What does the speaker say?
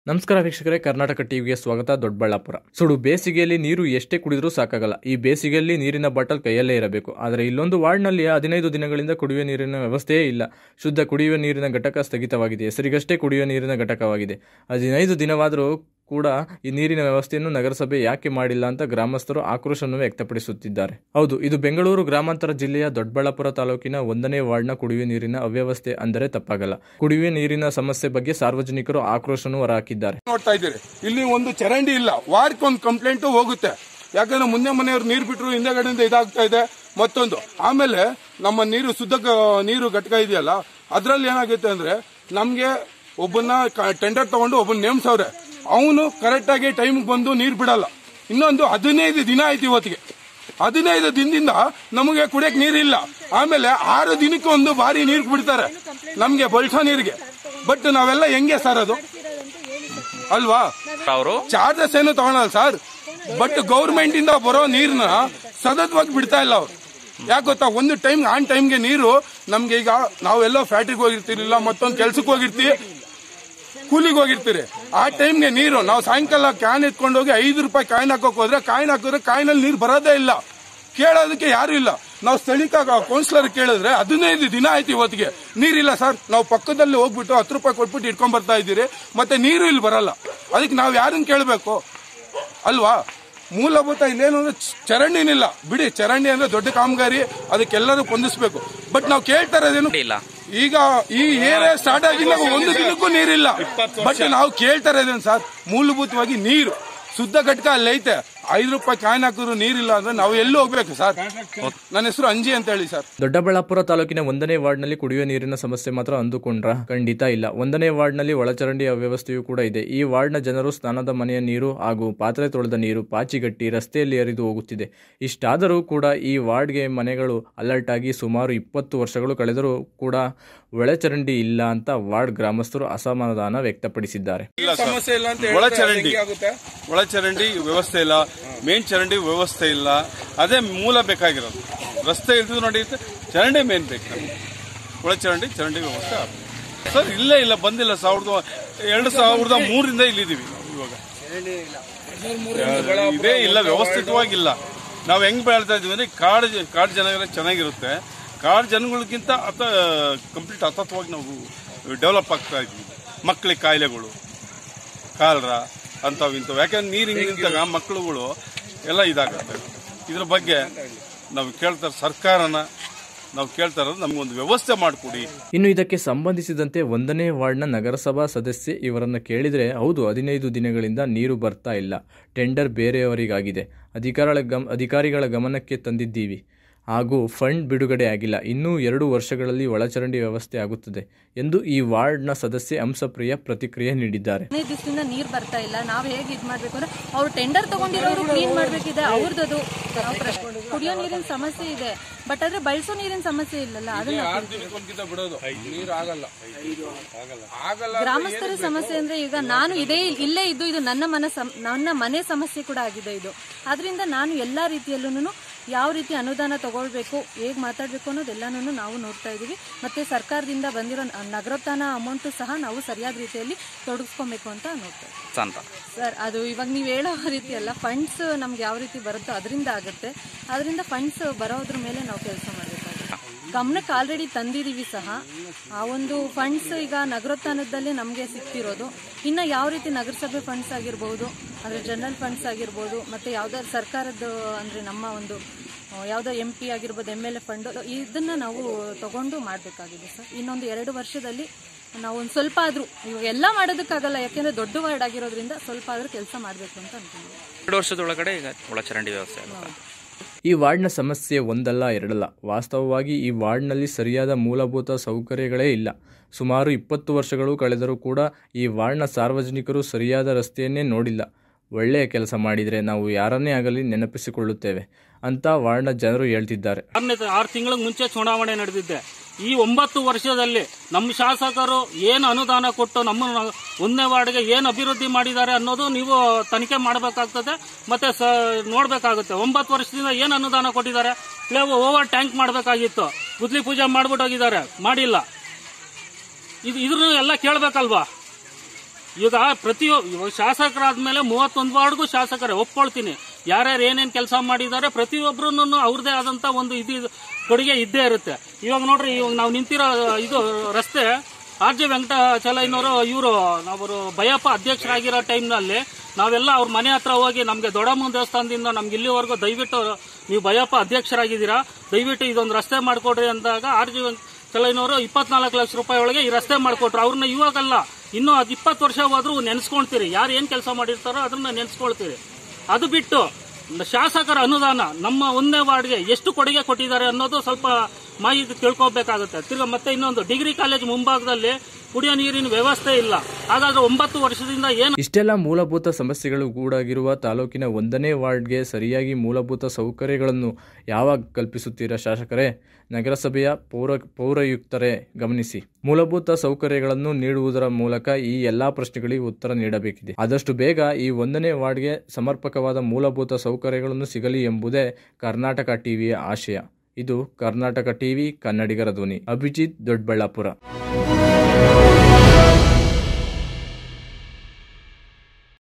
ನಮಸ್ಕಾರ ವೀಕ್ಷಕರೇ ಕರ್ನಾಟಕ ಟಿವಿಗೆ ಸ್ವಾಗತ ದೊಡ್ಡಬಳ್ಳಾಪುರ ಸುಡು ಬೇಸಿಗೆಯಲ್ಲಿ ನೀರು ಎಷ್ಟೇ ಕುಡಿದ್ರೂ ಸಾಕಾಗಲ್ಲ ಈ ಬೇಸಿಗೆಯಲ್ಲಿ ನೀರಿನ ಬಾಟಲ್ ಕೈಯಲ್ಲೇ ಇರಬೇಕು ಆದರೆ ಇಲ್ಲೊಂದು ವಾರ್ಡ್ನಲ್ಲಿ ಹದಿನೈದು ದಿನಗಳಿಂದ ಕುಡಿಯುವ ನೀರಿನ ವ್ಯವಸ್ಥೆಯೇ ಇಲ್ಲ ಶುದ್ಧ ಕುಡಿಯುವ ನೀರಿನ ಘಟಕ ಸ್ಥಗಿತವಾಗಿದೆ ಹೆಸರಿಗಷ್ಟೇ ಕುಡಿಯುವ ನೀರಿನ ಘಟಕವಾಗಿದೆ ಹದಿನೈದು ದಿನವಾದರೂ ಕೂಡ ಈ ನೀರಿನ ವ್ಯವಸ್ಥೆಯನ್ನು ನಗರಸಭೆ ಯಾಕೆ ಮಾಡಿಲ್ಲ ಅಂತ ಗ್ರಾಮಸ್ಥರು ಆಕ್ರೋಶವನ್ನು ವ್ಯಕ್ತಪಡಿಸುತ್ತಿದ್ದಾರೆ ಹೌದು ಇದು ಬೆಂಗಳೂರು ಗ್ರಾಮಾಂತರ ಜಿಲ್ಲೆಯ ದೊಡ್ಡಬಳ್ಳಾಪುರ ತಾಲೂಕಿನ ಒಂದನೇ ವಾರ್ಡ್ನ ಕುಡಿಯುವ ನೀರಿನ ಅವ್ಯವಸ್ಥೆ ಅಂದರೆ ತಪ್ಪಾಗಲ್ಲ ಕುಡಿಯುವ ನೀರಿನ ಸಮಸ್ಯೆ ಬಗ್ಗೆ ಸಾರ್ವಜನಿಕರು ಆಕ್ರೋಶವನ್ನು ಹೊರಹಾಕಿದ್ದಾರೆ ನೋಡ್ತಾ ಇದ್ದೀರಿ ಇಲ್ಲಿ ಒಂದು ಚರಂಡಿ ಇಲ್ಲ ವಾರಕ್ಕೆ ಒಂದು ಕಂಪ್ಲೇಂಟ್ ಹೋಗುತ್ತೆ ಯಾಕಂದ್ರೆ ಮುಂದೆ ಮನೆಯವ್ರು ನೀರು ಬಿಟ್ಟರು ಹಿಂದೆಗಡೆಯಿಂದ ಇದಾಗ್ತಾ ಇದೆ ಮತ್ತೊಂದು ಆಮೇಲೆ ನಮ್ಮ ನೀರು ಶುದ್ಧ ಗ- ನೀರು ಘಟಕ ಇದೆಯಲ್ಲ ಅದ್ರಲ್ಲಿ ಏನಾಗುತ್ತೆ ಅಂದ್ರೆ ನಮ್ಗೆ ಒಬ್ಬನ್ನ ಟೆಂಡರ್ ತಗೊಂಡು ಒಬ್ಬನ ನೇಮ್ಸವ್ರೆ ಅವನು ಕರೆಕ್ಟ್ ಆಗಿ ಟೈಮ್ ಬಂದು ನೀರು ಬಿಡಲ್ಲ ಇನ್ನೊಂದು ಹದಿನೈದು ದಿನ ಆಯ್ತು ಇವತ್ತಿಗೆ ಹದಿನೈದು ದಿನದಿಂದ ನಮಗೆ ಕುಡಿಯಕ್ ನೀರಿಲ್ಲ ಆಮೇಲೆ ಆರು ದಿನಕ್ಕೆ ಒಂದು ಬಾರಿ ನೀರು ಬಿಡ್ತಾರೆ ನಮ್ಗೆ ಬಳ್ಸೋ ನೀರಿಗೆ ಬಟ್ ನಾವೆಲ್ಲ ಹೆಂಗೆ ಸರ್ ಅದು ಅಲ್ವಾ ಅವರು ಚಾರ್ಜಸ್ ಏನು ತಗೊಳಲ್ಲ ಸರ್ ಬಟ್ ಗೌರ್ಮೆಂಟ್ ಇಂದ ಬರೋ ನೀರ್ನ ಸತತವಾಗಿ ಬಿಡ್ತಾ ಇಲ್ಲ ಅವ್ರು ಯಾಕೆ ಗೊತ್ತಾ ಒಂದು ಟೈಮ್ ಆನ್ ಟೈಮ್ಗೆ ನೀರು ನಮ್ಗೆ ಈಗ ನಾವೆಲ್ಲೋ ಫ್ಯಾಕ್ಟ್ರಿಗೆ ಹೋಗಿರ್ತಿರ್ಲಿಲ್ಲ ಮತ್ತೊಂದು ಕೆಲ್ಸಕ್ಕೆ ಹೋಗಿರ್ತೀವಿ ಕೂಲಿಗೆ ಹೋಗಿರ್ತೀರಿ ಆ ಟೈಮ್ಗೆ ನೀರು ನಾವು ಸಾಯಂಕಾಲ ಕ್ಯಾನ್ ಎತ್ಕೊಂಡು ಹೋಗಿ ಐದು ರೂಪಾಯಿ ಕಾಯಿನ್ ಹಾಕೋಕ್ ಹೋದ್ರೆ ಕಾಯಿನ್ ಹಾಕಿದ್ರೆ ಕಾಯಿನಲ್ಲಿ ನೀರು ಬರೋದೇ ಇಲ್ಲ ಕೇಳೋದಕ್ಕೆ ಯಾರು ಇಲ್ಲ ನಾವು ಸ್ಥಳೀಕ ಕೌನ್ಸಿಲರ್ ಕೇಳಿದ್ರೆ ಹದಿನೈದು ದಿನ ಆಯ್ತು ಇವತ್ತಿಗೆ ನೀರಿಲ್ಲ ಸರ್ ನಾವು ಪಕ್ಕದಲ್ಲಿ ಹೋಗ್ಬಿಟ್ಟು ಹತ್ತು ರೂಪಾಯಿ ಕೊಟ್ಬಿಟ್ಟು ಇಟ್ಕೊಂಡ್ ಬರ್ತಾ ಇದ್ದೀರಿ ಮತ್ತೆ ನೀರು ಇಲ್ಲಿ ಬರಲ್ಲ ಅದಕ್ಕೆ ನಾವು ಯಾರನ್ನ ಕೇಳಬೇಕು ಅಲ್ವಾ ಮೂಲಭೂತ ಇಲ್ಲೇನು ಅಂದ್ರೆ ಚ- ಚರಂಡಿನಿಲ್ಲ ಬಿಡಿ ಚರಂಡಿ ಅಂದ್ರೆ ದೊಡ್ಡ ಕಾಮಗಾರಿ ಅದಕ್ಕೆಲ್ಲರೂ ಹೊಂದಿಸ್ಬೇಕು ಬಟ್ ನಾವು ಕೇಳ್ತಾ ಇರೋದೇನು ಇಲ್ಲ ಈಗ ಈ ಏರಿಯಾ ಸ್ಟಾರ್ಟ್ ಆಗಿಲ್ಲ ಒಂದು ದಿನಕ್ಕೂ ನೀರಿಲ್ಲ ಬಟ್ ನಾವು ಕೇಳ್ತಾ ಇರೋದೇನು ಸರ್ ಮೂಲಭೂತವಾಗಿ ನೀರು ಶುದ್ಧ ಘಟಕ ಅಲ್ಲಿ ಐತೆ ಐದು ರೂಪಾಯಿ ಕಾಯಿನ್ ಹಾಕಿದ್ರು ನೀರಿಲ್ಲ ಅಂದ್ರೆ ನಾವು ಎಲ್ಲಿ ಹೋಗ್ಬೇಕು ಸರ್ ನನ್ನ ಹೆಸರು ಅಂಜಿ ಅಂತ ಹೇಳಿ ಸರ್ ದೊಡ್ಡಬಳ್ಳಾಪುರ ತಾಲೂಕಿನ ಒಂದನೇ ವಾರ್ಡ್ನಲ್ಲಿ ಕುಡಿಯುವ ನೀರಿನ ಸಮಸ್ಯೆ ಮಾತ್ರ ಅಂದುಕೊಂಡ್ರ ಖಂಡಿತ ಇಲ್ಲ ಒಂದನೇ ವಾರ್ಡ್ನಲ್ಲಿ ಒಳಚರಂಡಿ ಅವ್ಯವಸ್ಥೆಯೂ ಕೂಡ ಇದೆ ಈ ವಾರ್ಡ್ನ ಜನರು ಸ್ನಾನದ ಮನೆಯ ನೀರು ಹಾಗೂ ಪಾತ್ರೆ ತೊಳೆದ ನೀರು ಪಾಚಿಗಟ್ಟಿ ರಸ್ತೆಯಲ್ಲಿ ಹರಿದು ಹೋಗುತ್ತಿದೆ ಇಷ್ಟಾದರೂ ಕೂಡ ಈ ವಾರ್ಡ್ಗೆ ಮನೆಗಳು ಅಲರ್ಟ್ ಆಗಿ ಸುಮಾರು ಇಪ್ಪತ್ತು ವರ್ಷಗಳು ಕಳೆದರೂ ಕೂಡ ಒಳಚರಂಡಿ ಇಲ್ಲ ಅಂತ ವಾರ್ಡ್ ಗ್ರಾಮಸ್ಥರು ಅಸಮಾಧಾನ ವ್ಯಕ್ತಪಡಿಸಿದ್ದಾರೆ ಸಮಸ್ಯೆ ಇಲ್ಲ ಅಂತ ಒಳಚರಂಡಿ ಆಗುತ್ತೆ ಒಳಚರಂಡಿ ವ್ಯವಸ್ಥೆ ಇಲ್ಲ ಮೇನ್ ಚರಂಡಿ ವ್ಯವಸ್ಥೆ ಇಲ್ಲ ಅದೇ ಮೂಲ ಬೇಕಾಗಿರೋದು ರಸ್ತೆ ಇಲ್ದಿದ್ದು ನೋಡಿ ಚರಂಡಿ ಮೇನ್ ಬೇಕು ನಮ್ಗೆ ಒಳಚರಂಡಿ ಚರಂಡಿ ವ್ಯವಸ್ಥೆ ಆಗ್ಬೇಕು. ಸರ್ ಇಲ್ಲೇ ಇಲ್ಲ ಬಂದಿಲ್ಲ ಸಾವಿರದ ಎರಡು ಸಾವಿರದ ಮೂರರಿಂದ ಇಲ್ಲಿದ್ದೀವಿ ನಾವು ಇವಾಗ ಇದೇ ಇಲ್ಲ ವ್ಯವಸ್ಥಿತವಾಗಿಲ್ಲ ನಾವು ಹೆಂಗ್ ಬೆಳ್ತಾ ಇದೀವಿ ಅಂದ್ರೆ ಕಾಡು ಜ- ಕಾಡು ಜನಗಳ ಚೆನ್ನಾಗಿರುತ್ತೆ ಕಾಡು ಜನಗಳಿಗಿಂತ ಅತ ಕಂಪ್ಲೀಟ್ ಹತತ್ವಾಗಿ ನಾವು ಡೆವಲಪ್ ಆಗ್ತಾ ಇದ್ವಿ ಮಕ್ಕಳಿಗೆ ಕಾಯಿಲೆಗಳು ಕಾಲ್ರ ಅಂಥವು ಇಂಥವು ಯಾಕಂದ್ರೆ ನೀರು ಹಿಂಗೆ ನಿಂತಾಗ ಮಕ್ಕಳುಗಳು ಎಲ್ಲ ಇದಾಗುತ್ತೆ ಇದ್ರ ಬಗ್ಗೆ ನಾವು ಕೇಳ್ತಾರೆ ಸರ್ಕಾರನ ನಾವು ಕೇಳ್ತಾ ಇರೋದು ನಮಗೊಂದು ವ್ಯವಸ್ಥೆ ಮಾಡಿಕೊಡಿ ಇನ್ನು ಇದಕ್ಕೆ ಸಂಬಂಧಿಸಿದಂತೆ ಒಂದನೇ ವಾರ್ಡ್ನ ನಗರಸಭಾ ಸದಸ್ಯೆ ಇವರನ್ನು ಕೇಳಿದರೆ ಹೌದು ಹದಿನೈದು ದಿನಗಳಿಂದ ನೀರು ಬರ್ತಾ ಇಲ್ಲ ಟೆಂಡರ್ ಬೇರೆಯವರಿಗಾಗಿದೆ ಅಧಿಕಾರಿಗಳ ಗಮ್ ಅಧಿಕಾರಿಗಳ ಗಮನಕ್ಕೆ ತಂದಿದ್ದೀವಿ ಹಾಗೂ ಫಂಡ್ ಬಿಡುಗಡೆ ಆಗಿಲ್ಲ ಇನ್ನೂ ಎರಡು ವರ್ಷಗಳಲ್ಲಿ ಒಳಚರಂಡಿ ವ್ಯವಸ್ಥೆ ಆಗುತ್ತದೆ ಎಂದು ಈ ವಾರ್ಡ್ನ ಸದಸ್ಯೆ ಹಂಸಪ್ರಿಯ ಪ್ರತಿಕ್ರಿಯೆ ನೀಡಿದ್ದಾರೆ ಹದಿನೈದು ದಿವಸದಿಂದ ನೀರ್ ಬರ್ತಾ ಇಲ್ಲ ನಾವ್ ಹೇಗೆ ಇದ್ ಮಾಡ್ಬೇಕು ಅಂದ್ರೆ ಅವ್ರು ಟೆಂಡರ್ ತಗೊಂಡಿರೋರು ಕ್ಲೀನ್ ಮಾಡ್ಬೇಕಿದೆ ಅವ್ರದ್ದು ಕುಡಿಯೋ ನೀರಿನ ಸಮಸ್ಯೆ ಇದೆ ಬಟ್ ಆದ್ರೆ ಬಳಸೋ ನೀರಿನ ಸಮಸ್ಯೆ ಇಲ್ಲಲ್ಲ ಅದನ್ನ ದಿನಕ್ಕೊಂದ್ಕಿಂತ ಬಿಡೋದು ನೀರು ಆಗಲ್ಲ ಆಗಲ್ಲ ಗ್ರಾಮಸ್ಥರ ಸಮಸ್ಯೆ ಅಂದ್ರೆ ಈಗ ನಾನು ಇದೇ ಇಲ್ಲೇ ಇದ್ದು ಇದು ನನ್ನ ಮನ ಸಮ್- ನನ್ನ ಮನೆ ಸಮಸ್ಯೆ ಕೂಡ ಆಗಿದೆ ಇದು ಅದರಿಂದ ನಾನು ಎಲ್ಲಾ ರೀತಿಯಲ್ಲೂ ಯಾವ ರೀತಿ ಅನುದಾನ ತಗೊಳ್ಬೇಕು ಹೇಗ್ ಮಾತಾಡ್ಬೇಕು ಅನ್ನೋದೆಲ್ಲಾನು ನಾವು ನೋಡ್ತಾ ಇದೀವಿ ಮತ್ತೆ ಸರ್ಕಾರದಿಂದ ಬಂದಿರೋ ನ- ನಗರೋತ್ಥಾನ ಅಮೌಂಟ್ ಸಹ ನಾವು ಸರಿಯಾದ ರೀತಿಯಲ್ಲಿ ತೊಡಗಿಸ್ಕೊಬೇಕು ಅಂತ ನೋಡ್ತಾ ಇದ್ದೀವಿ ಅಂತ ಸರ್ ಅದು ಇವಾಗ ನೀವು ಹೇಳೋ ರೀತಿ ಅಲ್ಲ ಫಂಡ್ಸ್ ನಮ್ಗೆ ಯಾವ ರೀತಿ ಬರುತ್ತೋ ಅದರಿಂದ ಆಗುತ್ತೆ ಅದರಿಂದ ಫಂಡ್ಸ್ ಬರೋದ್ರ ಮೇಲೆ ನಾವು ಕೆಲಸ ಮಾಡಬೇಕಾಗುತ್ತೆ ಗಮನಕ್ಕೆ ಆಲ್ರೆಡಿ ತಂದಿದ್ದೀವಿ ಸಹ ಆ ಒಂದು ಫಂಡ್ಸ್ ಈಗ ನಗರೋತ್ಥಾನದಲ್ಲಿ ನಮಗೆ ಸಿಗ್ತಿರೋದು ಇನ್ನು ಯಾವ ರೀತಿ ನಗರಸಭೆ ಫಂಡ್ಸ್ ಆಗಿರ್ಬೋದು ಅಂದರೆ ಜನರಲ್ ಫಂಡ್ಸ್ ಆಗಿರ್ಬೋದು ಮತ್ತು ಯಾವುದಾದ್ರು ಸರ್ಕಾರದ ಅಂದರೆ ನಮ್ಮ ಒಂದು ಆ, ಯಾವುದೋ ಎಂ ಪಿ ಆಗಿರ್ಬೋದು ಎಮ್ ಎಲ್ ಎ ಫಂಡು ಇದನ್ನ ನಾವು ತಗೊಂಡು ಮಾಡಬೇಕಾಗಿದೆ ಸರ್ ಇನ್ನೊಂದು ಎರಡು ವರ್ಷದಲ್ಲಿ ನಾವು ಒಂದು ಸ್ವಲ್ಪ ಆದರೂ ಇವಾಗ ಎಲ್ಲ ಮಾಡೋದಕ್ಕಾಗಲ್ಲ ಯಾಕೆಂದ್ರೆ ದೊಡ್ಡ ವಾರ್ಡ್ ಆಗಿರೋದ್ರಿಂದ ಸ್ವಲ್ಪ ಆದ್ರೂ ಕೆಲಸ ಮಾಡಬೇಕು ಅಂತ ಅನ್ಕೊಂಡಿದ್ದೀವಿ ಎರಡು ವರ್ಷದೊಳಗಡೆ ಈಗ ಒಳಚರಂಡಿ ವ್ಯವಸ್ಥೆ ಆಗುತ್ತೆ ಈ ವಾರ್ಡ್ನ ಸಮಸ್ಯೆ ಒಂದಲ್ಲ ಎರಡಲ್ಲ ವಾಸ್ತವವಾಗಿ ಈ ವಾರ್ಡ್ನಲ್ಲಿ ಸರಿಯಾದ ಮೂಲಭೂತ ಸೌಕರ್ಯಗಳೇ ಇಲ್ಲ ಸುಮಾರು ಇಪ್ಪತ್ತು ವರ್ಷಗಳು ಕಳೆದರೂ ಕೂಡ ಈ ವಾರ್ಡ್ನ ಸಾರ್ವಜನಿಕರು ಸರಿಯಾದ ರಸ್ತೆಯನ್ನೇ ನೋಡಿಲ್ಲ ಒಳ್ಳೆಯ ಕೆಲಸ ಮಾಡಿದರೆ ನಾವು ಯಾರನ್ನೇ ಆಗಲಿ ನೆನಪಿಸಿಕೊಳ್ಳುತ್ತೇವೆ ಅಂತ ವಾರ್ಡ್ನ ಜನರು ಹೇಳ್ತಿದ್ದಾರೆ ಆರನೇ ಆರು ತಿಂಗಳ ಮುಂಚೆ ಚುನಾವಣೆ ನಡೆದಿದ್ದೆ ಈ ಒಂಬತ್ತು ವರ್ಷದಲ್ಲಿ ನಮ್ಮ ಶಾಸಕರು ಏನು ಅನುದಾನ ಕೊಟ್ಟು ನಮ್ಮ ಒಂದನೇ ವಾರ್ಡ್ಗೆ ಏನು ಅಭಿವೃದ್ಧಿ ಮಾಡಿದ್ದಾರೆ ಅನ್ನೋದು ನೀವು ತನಿಖೆ ಮಾಡಬೇಕಾಗ್ತದೆ ಮತ್ತೆ ಸ ನೋಡಬೇಕಾಗುತ್ತೆ ಒಂಬತ್ತು ವರ್ಷದಿಂದ ಏನು ಅನುದಾನ ಕೊಟ್ಟಿದ್ದಾರೆ ಪ್ಲೇ ಓವರ್ ಟ್ಯಾಂಕ್ ಮಾಡಬೇಕಾಗಿತ್ತು ಗುದ್ಲಿ ಪೂಜೆ ಮಾಡ್ಬಿಟ್ಟು ಹೋಗಿದ್ದಾರೆ ಮಾಡಿಲ್ಲ ಇದು ಇದ್ರ ಎಲ್ಲ ಕೇಳಬೇಕಲ್ವಾ ಈಗ ಪ್ರತಿ ಇವಾಗ ಶಾಸಕರಾದ್ಮೇಲೆ ಮೂವತ್ತೊಂದು ವಾರ್ಡ್ಗೂ ಶಾಸಕರೇ ಒಪ್ಕೊಳ್ತೀನಿ ಯಾರ್ಯಾರು ಏನೇನ್ ಕೆಲಸ ಮಾಡಿದ್ದಾರೆ ಪ್ರತಿಯೊಬ್ರು ಅವ್ರದೇ ಆದಂತ ಒಂದು ಇದು ಕೊಡುಗೆ ಇದ್ದೇ ಇರುತ್ತೆ ಇವಾಗ ನೋಡ್ರಿ ಇವಾಗ ನಾವು ನಿಂತಿರೋ ಇದು ರಸ್ತೆ ಆರ್ ಜೆ ವೆಂಕಟಾಚಲಯ್ಯನವರು ಇವರು ಅವರು ಭಯಪ್ಪ ಅಧ್ಯಕ್ಷರಾಗಿರೋ ಟೈಮ್ನಲ್ಲಿ ನಾವೆಲ್ಲ ಅವ್ರ ಮನೆ ಹತ್ರ ಹೋಗಿ ನಮಗೆ ದೊಡ್ಡಮ್ಮನ ದೇವಸ್ಥಾನದಿಂದ ನಮ್ಗೆ ಇಲ್ಲಿವರೆಗೂ ದಯವಿಟ್ಟು ನೀವು ಭಯಪ್ಪ ಅಧ್ಯಕ್ಷರಾಗಿದ್ದೀರಾ ದಯವಿಟ್ಟು ಇದೊಂದು ರಸ್ತೆ ಮಾಡಿಕೊಡ್ರಿ ಅಂದಾಗ ಆರ್ ಜಿ ವೆಂಕಟಚಲಯ್ಯನವರು ಇಪ್ಪತ್ನಾಲ್ಕು ಲಕ್ಷ ರೂಪಾಯಿ ಒಳಗೆ ಈ ರಸ್ತೆ ಮಾಡಿಕೊಟ್ರು ಅವ್ರನ್ನ ಇವಾಗಲ್ಲ ಇನ್ನೂ ಅದು ಇಪ್ಪತ್ತು ವರ್ಷ ಹೋದ್ರೂ ನೆನೆಸ್ಕೊಳ್ತೀರಿ ಯಾರು ಏನು ಕೆಲಸ ಮಾಡಿರ್ತಾರೋ ಅದನ್ನ ನೆನೆಸ್ಕೊಳ್ತೀರಿ ಅದು ಬಿಟ್ಟು ಶಾಸಕರ ಅನುದಾನ ನಮ್ಮ ಒಂದನೇ ವಾರ್ಡ್ಗೆ ಎಷ್ಟು ಕೊಡುಗೆ ಕೊಟ್ಟಿದ್ದಾರೆ ಅನ್ನೋದು ಸ್ವಲ್ಪ ಮಾಹಿತಿ ತಿಳ್ಕೊಬೇಕಾಗುತ್ತೆ ತಿರ್ಗಾ ಮತ್ತೆ ಇನ್ನೊಂದು ಡಿಗ್ರಿ ಕಾಲೇಜ್ ಮುಂಭಾಗದಲ್ಲಿ ಕುಡಿಯೋ ನೀರಿನ ವ್ಯವಸ್ಥೆ ಇಲ್ಲ ಹಾಗಾದ್ರೆ ಒಂಬತ್ತು ವರ್ಷದಿಂದ ಏನು ಇಷ್ಟೆಲ್ಲ ಮೂಲಭೂತ ಸಮಸ್ಯೆಗಳು ಗೂಡಾಗಿರುವ ತಾಲೂಕಿನ ಒಂದನೇ ವಾರ್ಡ್ಗೆ ಸರಿಯಾಗಿ ಮೂಲಭೂತ ಸೌಕರ್ಯಗಳನ್ನು ಯಾವಾಗ ಕಲ್ಪಿಸುತ್ತೀರಾ ಶಾಸಕರೇ ನಗರಸಭೆಯ ಪೌರ ಪೌರಾಯುಕ್ತರೇ ಗಮನಿಸಿ ಮೂಲಭೂತ ಸೌಕರ್ಯಗಳನ್ನು ನೀಡುವುದರ ಮೂಲಕ ಈ ಎಲ್ಲಾ ಪ್ರಶ್ನೆಗಳಿಗೆ ಉತ್ತರ ನೀಡಬೇಕಿದೆ ಆದಷ್ಟು ಬೇಗ ಈ ಒಂದನೇ ವಾರ್ಡ್ಗೆ ಸಮರ್ಪಕವಾದ ಮೂಲಭೂತ ಸೌಕರ್ಯಗಳನ್ನು ಸಿಗಲಿ ಎಂಬುದೇ ಕರ್ನಾಟಕ ಟಿವಿಯ ಆಶಯ ಇದು ಕರ್ನಾಟಕ ಟಿವಿ ಕನ್ನಡಿಗರ ಧ್ವನಿ ಅಭಿಜಿತ್ ದೊಡ್ಡಬಳ್ಳಾಪುರ